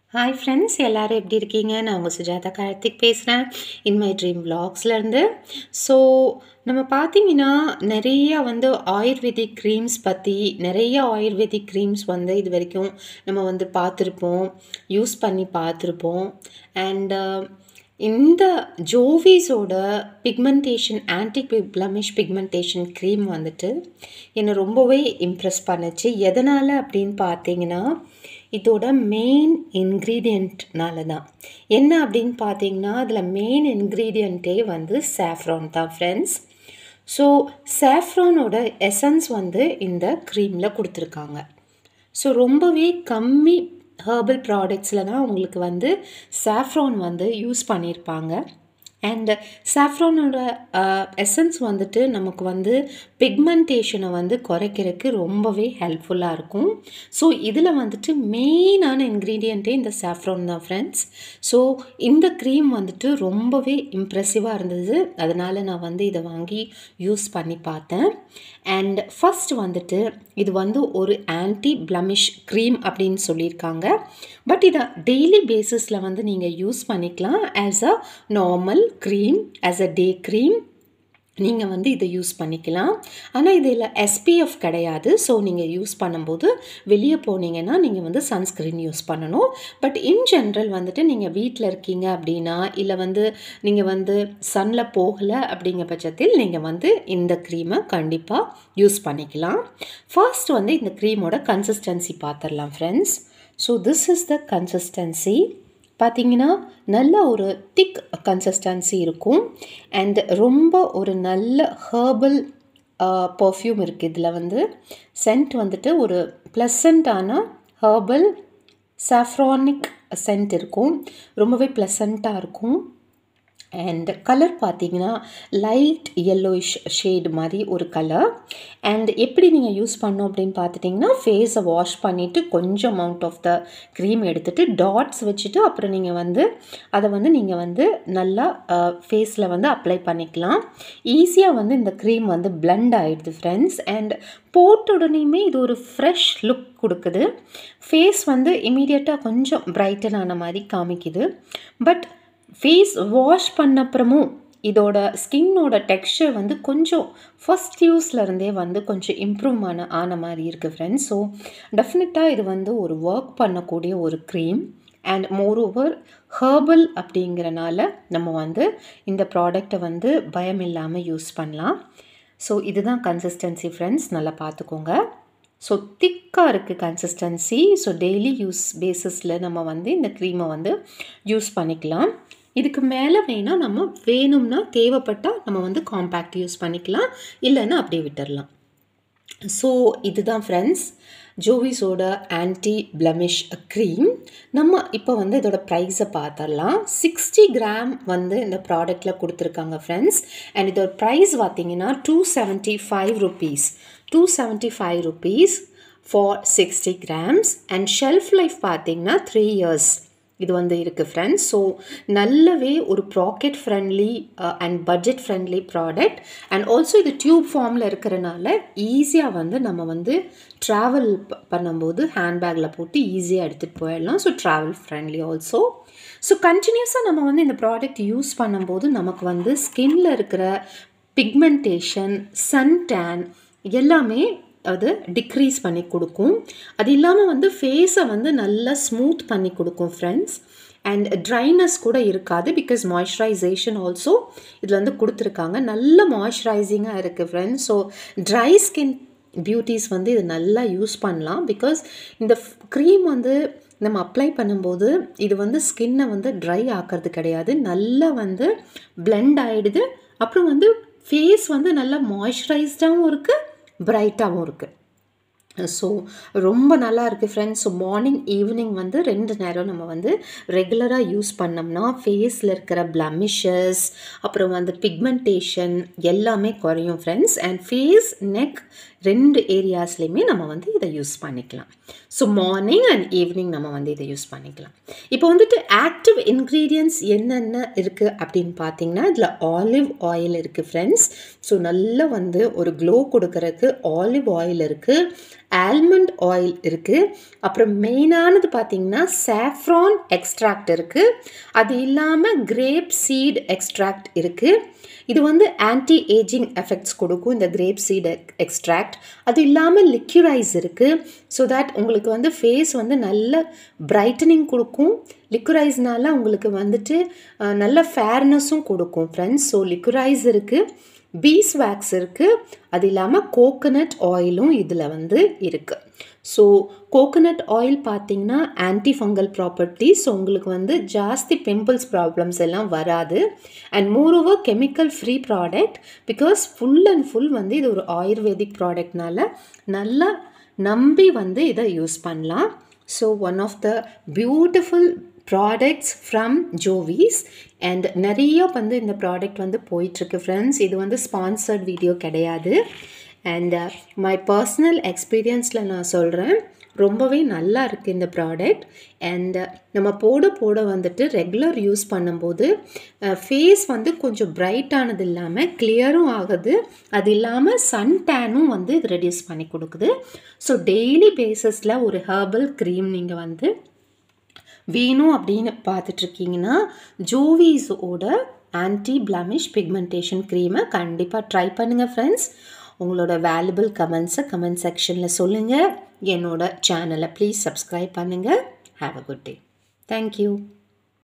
hi friends எல்லாரும் எப்படி இருக்கீங்க நான் உங்கள் சுஜாதா கார்த்திக் பேசுகிறேன் இன் மை ட்ரீம் விலாக்ஸ்லேருந்து ஸோ நம்ம பார்த்தீங்கன்னா நிறைய வந்து ஆயுர்வேதிக் க்ரீம்ஸ் பற்றி நிறைய ஆயுர்வேதிக் க்ரீம்ஸ் வந்து இது வரைக்கும் நம்ம வந்து பார்த்துருப்போம் யூஸ் பண்ணி பார்த்துருப்போம் அண்ட் இந்த ஜோவிஸோட pigmentation anti blemish pigmentation cream வந்துட்டு என்னை ரொம்பவே இம்ப்ரெஸ் பண்ணுச்சு எதனால் அப்படின்னு பார்த்தீங்கன்னா இதோட மெயின் இன்க்ரீடியண்ட்னால தான் என்ன அப்படின்னு பார்த்தீங்கன்னா அதில் மெயின் இன்க்ரீடியண்ட்டே வந்து சாஃப்ரான் தான் ஃப்ரெண்ட்ஸ் ஸோ சாஃப்ரானோட எசன்ஸ் வந்து இந்த க்ரீமில் கொடுத்துருக்காங்க ஸோ ரொம்பவே கம்மி ஹர்பல் ப்ராடக்ட்ஸில் தான் உங்களுக்கு வந்து சாஃப்ரான் வந்து யூஸ் பண்ணியிருப்பாங்க அண்ட் சாஃப்ரானோட எசன்ஸ் வந்துட்டு நமக்கு வந்து பிக்மெண்டேஷனை வந்து குறைக்கிறதுக்கு ரொம்பவே ஹெல்ப்ஃபுல்லாக இருக்கும் ஸோ இதில் வந்துட்டு மெயினான இன்க்ரீடியண்ட்டே இந்த சாஃப்ரான் தான் ஃப்ரெண்ட்ஸ் ஸோ இந்த க்ரீம் வந்துட்டு ரொம்பவே இம்ப்ரெசிவாக இருந்தது அதனால் நான் வந்து இதை வாங்கி யூஸ் பண்ணி பார்த்தேன் அண்ட் ஃபஸ்ட் வந்துட்டு இது வந்து ஒரு ஆன்டி பிளமிஷ் க்ரீம் அப்படின்னு சொல்லியிருக்காங்க பட் இதை டெய்லி பேசிஸில் வந்து நீங்கள் யூஸ் பண்ணிக்கலாம் as a normal cream as a day cream நீங்கள் வந்து இதை யூஸ் பண்ணிக்கலாம் ஆனால் இதில் எஸ்பிஎஃப் கிடையாது ஸோ நீங்கள் யூஸ் பண்ணும்போது வெளியே போனீங்கன்னா நீங்கள் வந்து சன்ஸ்க்ரீன் யூஸ் பண்ணணும் பட் இன் ஜென்ரல் வந்துட்டு நீங்கள் வீட்டில் இருக்கீங்க அப்படின்னா இல்லை வந்து நீங்கள் வந்து சன்னில் போகலை அப்படிங்கிற பட்சத்தில் நீங்கள் வந்து இந்த க்ரீமை கண்டிப்பாக யூஸ் பண்ணிக்கலாம் ஃபர்ஸ்ட் வந்து இந்த க்ரீமோட கன்சிஸ்டன்சி பார்த்துடலாம் friends so this is the consistency பார்த்தீங்கன்னா நல்ல ஒரு திக் கன்சிஸ்டன்சி இருக்கும் அண்ட் ரொம்ப ஒரு நல்ல ஹேர்பல் பர்ஃப்யூம் இருக்குது இதில் வந்து சென்ட் வந்துட்டு ஒரு ப்ளசண்ட்டான ஹேர்பல் சாஃப்ரானிக் சென்ட் இருக்கும் ரொம்பவே ப்ளசண்ட்டாக இருக்கும் அண்ட் கலர் பார்த்தீங்கன்னா லைட் எல்லோயிஷ் ஷேடு மாதிரி ஒரு கலர் அண்ட் எப்படி நீங்கள் யூஸ் பண்ணோம் அப்படின்னு பார்த்துட்டிங்கன்னா ஃபேஸை வாஷ் பண்ணிவிட்டு கொஞ்சம் அமௌண்ட் ஆஃப் த க்ரீம் எடுத்துகிட்டு டாட்ஸ் வச்சுட்டு அப்புறம் நீங்கள் வந்து அதை வந்து நீங்கள் வந்து நல்லா ஃபேஸில் வந்து அப்ளை பண்ணிக்கலாம் ஈஸியாக வந்து இந்த க்ரீம் வந்து பிளண்ட் ஆகிடுது ஃப்ரெண்ட்ஸ் அண்ட் போட்ட உடனேயுமே இது ஒரு ஃப்ரெஷ் லுக் கொடுக்குது ஃபேஸ் வந்து இமீடியட்டாக கொஞ்சம் பிரைட்டன் ஆன மாதிரி காமிக்குது பட் ஃபேஸ் வாஷ் பண்ணப்புறமும் இதோட ஸ்கின்னோட டெக்ஸ்சர் வந்து கொஞ்சம் ஃபஸ்ட் யூஸ்லேருந்தே வந்து கொஞ்சம் இம்ப்ரூவ் ஆன ஆன மாதிரி இருக்குது ஃப்ரெண்ட்ஸ் ஸோ டெஃபினட்டாக இது வந்து ஒரு ஒர்க் பண்ணக்கூடிய ஒரு cream and moreover herbal அப்படிங்கிறனால நம்ம வந்து இந்த ப்ராடக்டை வந்து பயம் இல்லாமல் யூஸ் பண்ணலாம் ஸோ இதுதான் கன்சிஸ்டன்சி ஃப்ரெண்ட்ஸ் நல்லா பார்த்துக்கோங்க ஸோ திக்காக இருக்குது கன்சிஸ்டன்சி ஸோ டெய்லி யூஸ் பேஸிஸில் நம்ம வந்து இந்த க்ரீமை வந்து யூஸ் பண்ணிக்கலாம் இதுக்கு மேலே வேணால் நம்ம வேணும்னா தேவைப்பட்டால் நம்ம வந்து காம்பேக்ட் யூஸ் பண்ணிக்கலாம் இல்லைன்னா அப்படியே விட்டுடலாம் ஸோ இதுதான் ஃப்ரெண்ட்ஸ் ஜோவிஸோட ஆன்டி பிளமிஷ் க்ரீம் நம்ம இப்போ வந்து இதோட ப்ரைஸை பார்த்துடலாம் சிக்ஸ்டி கிராம் வந்து இந்த ப்ராடக்டில் கொடுத்துருக்காங்க ஃப்ரெண்ட்ஸ் அண்ட் இதோட ப்ரைஸ் பார்த்தீங்கன்னா two seventy five rupees two seventy five rupees for sixty grams and shelf life பார்த்தீங்கன்னா த்ரீ இயர்ஸ் இது வந்து இருக்குது ஃப்ரெண்ட்ஸ் ஸோ நல்லவே ஒரு pocket friendly and budget friendly product and also இது டியூப் ஃபார்மில் இருக்கிறனால ஈஸியாக வந்து நம்ம வந்து ட்ராவல் பண்ணும்போது ஹேண்ட்பேக்கில் போட்டு ஈஸியாக எடுத்துகிட்டு போயிடலாம் so travel friendly also so கண்டினியூஸாக நம்ம வந்து இந்த ப்ராடக்ட் யூஸ் பண்ணும்போது நமக்கு வந்து ஸ்கின்ல இருக்கிற பிக்மெண்டேஷன் சன் டேன் எல்லாமே அது டிக்ரீஸ் பண்ணி கொடுக்கும் அது இல்லாமல் வந்து ஃபேஸை வந்து நல்லா ஸ்மூத் பண்ணி கொடுக்கும் ஃப்ரெண்ட்ஸ் அண்ட் ட்ரைனஸ் கூட இருக்காது பிகாஸ் மாய்ஸ்சரைசேஷன் ஆல்சோ இதில் வந்து கொடுத்துருக்காங்க நல்ல மாய்ஸ்சரைசிங்காக இருக்குது friends so dry skin beauties வந்து இது நல்லா யூஸ் பண்ணலாம் பிகாஸ் இந்த க்ரீம் வந்து நம்ம அப்ளை பண்ணும்போது இது வந்து ஸ்கின்னை வந்து ட்ரை ஆக்கிறது கிடையாது நல்லா வந்து பிளெண்ட் ஆகிடுது அப்புறம் வந்து ஃபேஸ் வந்து நல்லா மாய்ஸ்சரைஸ்டாகவும் இருக்குது பிரைட்டாகவும் இருக்குது ஸோ ரொம்ப நல்லா இருக்குது ஃப்ரெண்ட்ஸ் ஸோ மார்னிங் ஈவினிங் வந்து ரெண்டு நேரம் நம்ம வந்து ரெகுலராக யூஸ் பண்ணோம்னா ஃபேஸில் இருக்கிற பிளமிஷஸ் அப்புறம் வந்து பிக்மெண்டேஷன் எல்லாமே குறையும் ஃப்ரெண்ட்ஸ் அண்ட் ஃபேஸ் நெக் ரெண்டு ஏரியாஸ்லேயுமே நம்ம வந்து இதை யூஸ் பண்ணிக்கலாம் ஸோ மார்னிங் அண்ட் ஈவினிங் நம்ம வந்து இதை யூஸ் பண்ணிக்கலாம் இப்போ வந்துட்டு ஆக்டிவ் இன்க்ரீடியன்ஸ் என்னென்ன இருக்குது அப்படின்னு பார்த்தீங்கன்னா இதில் ஆலிவ் ஆயில் இருக்குது ஃப்ரெண்ட்ஸ் ஸோ நல்லா வந்து ஒரு க்ளோ கொடுக்கறதுக்கு ஆலிவ் ஆயில் இருக்குது ஆல்மண்ட் ஆயில் இருக்குது அப்புறம் மெயினானது பார்த்தீங்கன்னா சாஃப்ரான் எக்ஸ்ட்ராக்ட் இருக்குது அது இல்லாமல் கிரேப் சீட் எக்ஸ்ட்ராக்ட் இருக்குது இது வந்து ஆன்டி ஏஜிங் எஃபெக்ட்ஸ் கொடுக்கும் இந்த கிரேப் சீட் எக்ஸ்ட்ராக்ட் அது இல்லாமல் லிக்யூரைஸ் இருக்குது ஸோ தட் உங்களுக்கு வந்து ஃபேஸ் வந்து நல்ல பிரைட்டனிங் கொடுக்கும் லிக்யூரைஸ்னால உங்களுக்கு வந்துட்டு அஹ், நல்ல ஃபேர்னஸும் கொடுக்கும் ஃப்ரெண்ட்ஸ் ஸோ லிக்யூரைஸ் இருக்குது பீஸ் வேக்ஸ் இருக்குது அது இல்லாமல் கோகனட் ஆயிலும் இதில் வந்து இருக்குது ஸோ கோகனட் ஆயில் பார்த்தீங்கன்னா ஆன்டி ஃபங்கல் ப்ராப்பர்ட்டி ஸோ உங்களுக்கு வந்து ஜாஸ்தி பிம்பிள்ஸ் ப்ராப்ளம்ஸ் எல்லாம் வராது and moreover chemical free product because full and full வந்து இது ஒரு ஆயுர்வேதிக் ப்ராடக்ட்னால நல்லா நம்பி வந்து இதை யூஸ் பண்ணலாம் so one of the beautiful products from Jovees and நிறைய வந்து இந்த ப்ராடக்ட் வந்து போயிட்டுருக்கு ஃப்ரெண்ட்ஸ் இது வந்து ஸ்பான்சர்ட் வீடியோ கிடையாது அண்ட் மை பர்சனல் எக்ஸ்பீரியன்ஸில் நான் சொல்கிறேன் ரொம்பவே நல்லா இருக்குது இந்த ப்ராடக்ட் அண்ட் நம்ம போட போட வந்துட்டு ரெகுலர் யூஸ் பண்ணும்போது ஃபேஸ் வந்து கொஞ்சம் பிரைட்டானது இல்லாமல் கிளியரும் ஆகுது அது இல்லாமல் சன் டேனும் வந்து இது ரெடியூஸ் பண்ணி கொடுக்குது ஸோ டெய்லி பேசிஸில் ஒரு ஹெர்பல் க்ரீம் நீங்கள் வந்து வேணும் அப்படின்னு பார்த்துட்ருக்கீங்கன்னா ஜோவிஸோட ஆன்டி பிளமிஷ் பிக்மெண்டேஷன் க்ரீமை கண்டிப்பாக ட்ரை பண்ணுங்கள் ஃப்ரெண்ட்ஸ் உங்களோட வேல்யூபிள் கமெண்ட்ஸை கமெண்ட் செக்ஷனில் சொல்லுங்கள் என்னோட சேனலை ப்ளீஸ் சப்ஸ்கிரைப் பண்ணுங்கள் have a good day thank you